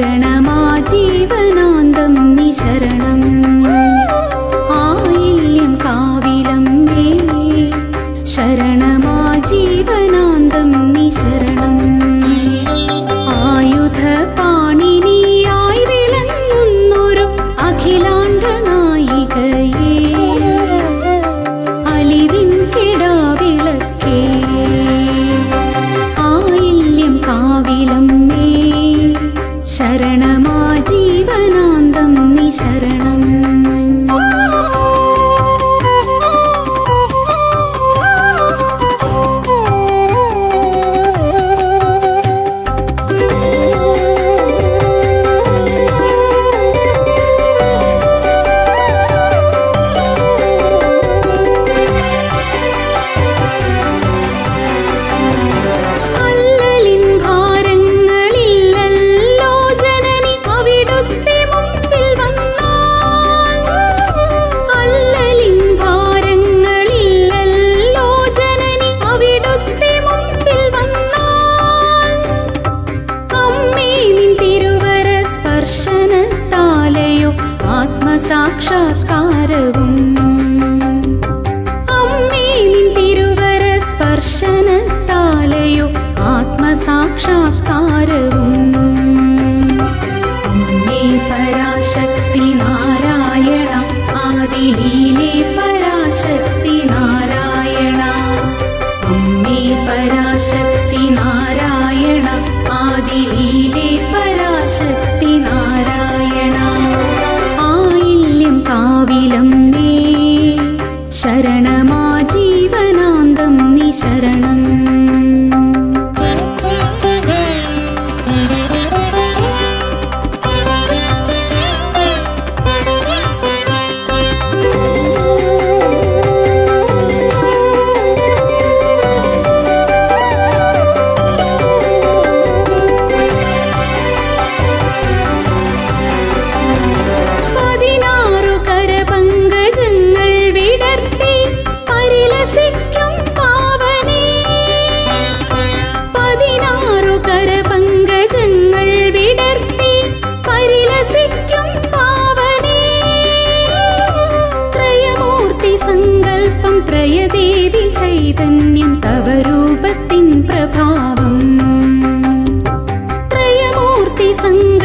ശരണമാ ജീവനാന്തം നീ ശരണം ആയില്യം കാവിലം മേ ശരണമാ ജീവനാന്തം നീ ശരണം ആയുധ പാണിനിയായി വിളങ്ങുന്നൊരു അഖിലാണ്ട നായികയേ അലിവിൻ കിടാവിളക്കേ ആയില്യം കാവിലം മേ ശരണമാ ജീവനാന്തം നീ ശരണം അല്ലലിൻ ഭാരങ്ങളില്ലല്ലോ ജനനി അവിടുത്തെ മുമ്പിൽ വന്നാൽ അല്ലലിൻ ഭാരങ്ങളില്ലല്ലോ ജനനി അവിടുത്തെ മുമ്പിൽ വന്നാൽ അമ്മേ നിൻ തിരുവര സ്പർശനത്താലയോ ആത്മസാക്ഷാത്കാരവും അമ്മേ നിൻ തിരുവര സ്പർശനത്താലയോ ആത്മസാക്ഷാത്കാരവും അമ്മേ പരാശക്തി നാരായണ ആദിലീലേ പരാശക്തി നാരായണ അമ്മേ പരാശക്തി നാരായണ ആദിലീലേ പരാശക്തി നാരായണ ആയില്യം കാവിലം നേ ശരണമാ ജീവനാന്തം നീ ശരണം പതിനാറു കരപങ്കജങ്ങൾ വിടർത്തി പരിലസിക്കും പാവനേ പതിനാറു കരപങ്കജങ്ങൾ വിടർത്തി പരിലസിക്കും പാവനേ ത്രയമൂർത്തി സങ്കൽപ്പം ത്രയദേവി ചൈതന്യം തവ രൂപത്തിൻ പ്രഭാവം ത്രയമൂർത്തി സങ്കൽപ്പം